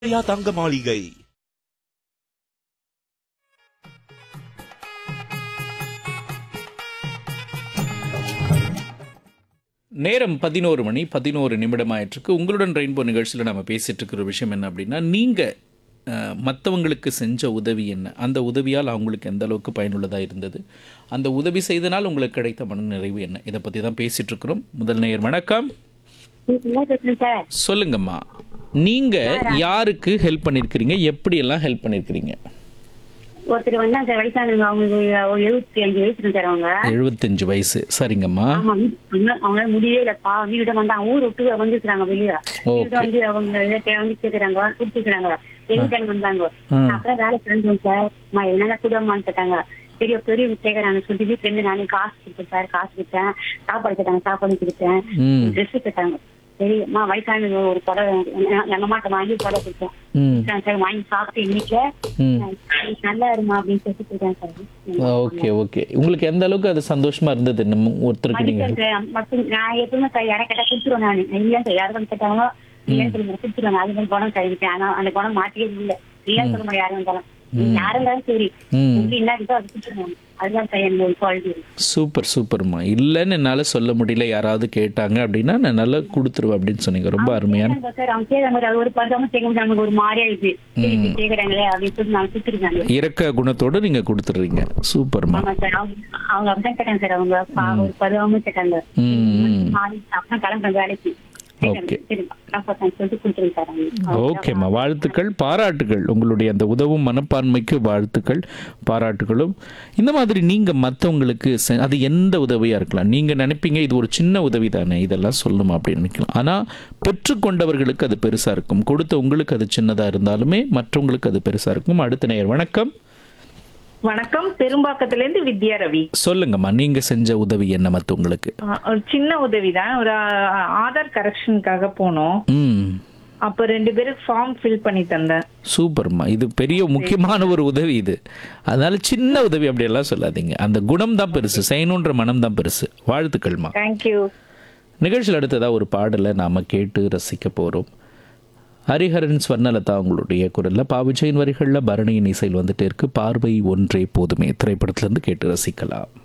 யா தங்க மாளிகை நேரம் பதினோரு மணி பதினோரு நிமிடம் ஆயிட்டிருக்கு உங்களுடன் ரெயின்போ நிகழ்ச்சியில் நம்ம பேசிட்டு இருக்கிற விஷயம் என்ன அப்படின்னா நீங்கள் மற்றவங்களுக்கு செஞ்ச உதவி என்ன அந்த உதவியால் அவங்களுக்கு எந்த அளவுக்கு பயனுள்ளதாக இருந்தது அந்த உதவி செய்தனால் உங்களுக்கு கிடைத்த மன நிறைவு என்ன இதை பற்றி தான் பேசிட்டு இருக்கிறோம் முதல் நேயர் வணக்கம் என்ன பேசுறேன் சார் சொல்லுங்கம்மா நீங்கள் யாருக்கு ஹெல்ப் பண்ணியிருக்கிறீங்க எப்படியெல்லாம் ஹெல்ப் பண்ணியிருக்கிறீங்க ஒருத்தர் வந்தாங்க சார் வயசானவங்க அவங்களுக்கு ஒரு எழுபத்தி அஞ்சு வயசு இருக்கு சார் அவங்க எழுபத்தஞ்சு வயசு சரிங்கம்மா ஆமா வீ- அவங்களால முடியவே இல்ல பா வீடு வந்தாங்க ஊர் விட்டு வந்துருக்காங்க வெளியே வீடு வந்து அவங்க இதை வந்து கேக்குறாங்க கொடுத்துருக்காங்க எங்க வந்தாங்க ம். அப்புறம் வேலை செஞ்சோம் சார் நான் என்னால குடும்பமான்னு கேட்டாங்க பெரிய பெரிய கேக்குறாங்க சொல்லி வீட்டுல இருந்து நானே காசு கொடுத்தேன் சார் காசு கொடுத்தேன் சாப்பாடு கேட்டாங்க சாப்பாடு கொடுத்தேன் ம் ட்ரெஸ் கேட்டாங்க சரி அம்மா வயசானவங்க ஒரு புடவை எங்க அம்மாட்ட வாங்கி புடவை கொடுத்தேன் ம் கொடுத்தேன் சார் வாங்கி சாப்பிட்டு இன்னைக்கு ம் நல்லா இருமா அப்படின்னு சொல்லிட்டு போயிட்டேன் சார் ஓகே ஓகே உங்களுக்கு எந்த அளவுக்கு அது சந்தோஷமா இருந்தது நம்ம ஒருத்தருக்கு நீங்க மதிப்பேன் மட்டும் நான் எப்பவுமே சார் யாரை கேட்டா கொடுத்துருவேன் நான் இல்லையா சார் யாரும் கேட்டாங்களோ இல்லைன்னு சொல்லி கொடுத்துருவேன் அது மாதிரி குணம் கழிவிட்டேன் ஆனா அந்த குணம் மாற்றியே இல்லை இல்லைன்னு சொல்ல முடியாது யாரும் இருந்தாலும் யாரும் இருந்தாலும் சரி ம் எப்படி இல்லாதோ அது கொடுத்துருவாங்க அதுதான் சார் என்னோட குவாலிட்டி சூப்பர் சூப்பர்மா இல்லைன்னு என்னால் சொல்ல முடியல யாராவது கேட்டாங்க அப்படின்னா நான் நல்லா கொடுத்துருவேன் அப்படின்னு சொன்னீங்க ரொம்ப அருமையான சார் அவங்க கேட்க மாதிரி அது ஒரு பதாம கேட்க முடியாது நமக்கு ஒரு மாதிரியா இருக்கு சரி, இப்படி கேக்குறாங்களே அப்படின்னு சொல்லி நான் கொடுத்துருக்காங்க இறக்க குணத்தோட நீங்க கொடுத்துடுறீங்க சூப்பர்மா ஆமா சார் அவங்க அவங்க அப்படிதான் கேட்டாங்க சார் அவங்க பா- ஒரு பருவமும் கேட்டாங்க ம் ம். நாளைக்கு அப்புறம் கிளம்புறேன் வேலைக்கு Okay. சரி நான் பார்த்தேன் சொல்லிட்டு கொடுத்துருங்க சார் அவங்க. ஓகேம்மா வாழ்த்துக்கள் பாராட்டுகள் உங்களுடைய அந்த உதவும் மனப்பான்மைக்கு வாழ்த்துக்கள் பாராட்டுகளும் இந்த மாதிரி நீங்கள் மற்றவங்களுக்கு அது எந்த உதவியாக இருக்கலாம் நீங்கள் நினைப்பீங்க இது ஒரு சின்ன உதவி தானே இதெல்லாம் சொல்லணுமா அப்படின்னு நினைக்கலாம் ஆனால் பெற்றுக்கொண்டவர்களுக்கு அது பெருசாக இருக்கும் கொடுத்த உங்களுக்கு அது சின்னதாக இருந்தாலுமே மற்றவங்களுக்கு அது பெருசாக இருக்கும் அடுத்த நேயர் வணக்கம் வணக்கம் பெரும்பாக்கத்துல இருந்து வித்யா ரவி சொல்லுங்கம்மா நீங்கள் செஞ்ச உதவி என்ன மற்றவங்களுக்கு ஆ, ஒரு சின்ன உதவிதான் ஒரு ஆ, ஆதார் கரெக்ஷனுக்காக போனோம் ம் அப்ப ரெண்டு பேருக்கு ஃபார்ம் ஃபில் பண்ணி தந்தேன் சூப்பர்மா இது பெரிய முக்கியமான ஒரு உதவி இது அதனால சின்ன உதவி அப்படியெல்லாம் சொல்லாதீங்க அந்த குணம் தான் பெருசு செய்யணுன்ற மனம் தான் பெருசு வாழ்த்துக்கள்மா தேங்க்யூ நிகழ்ச்சியில் அடுத்ததாக ஒரு பாடலை நாம் கேட்டு ரசிக்க போகிறோம் ஹரிஹரன் ஸ்வர்ணலதா அவங்களுடைய குரலில் பாவிஜயின் வரிகளில் பரணியின் இசையில் வந்துட்டு இருக்கு பார்வை ஒன்றே போதுமே திரைப்படத்திலேருந்து கேட்டு ரசிக்கலாம்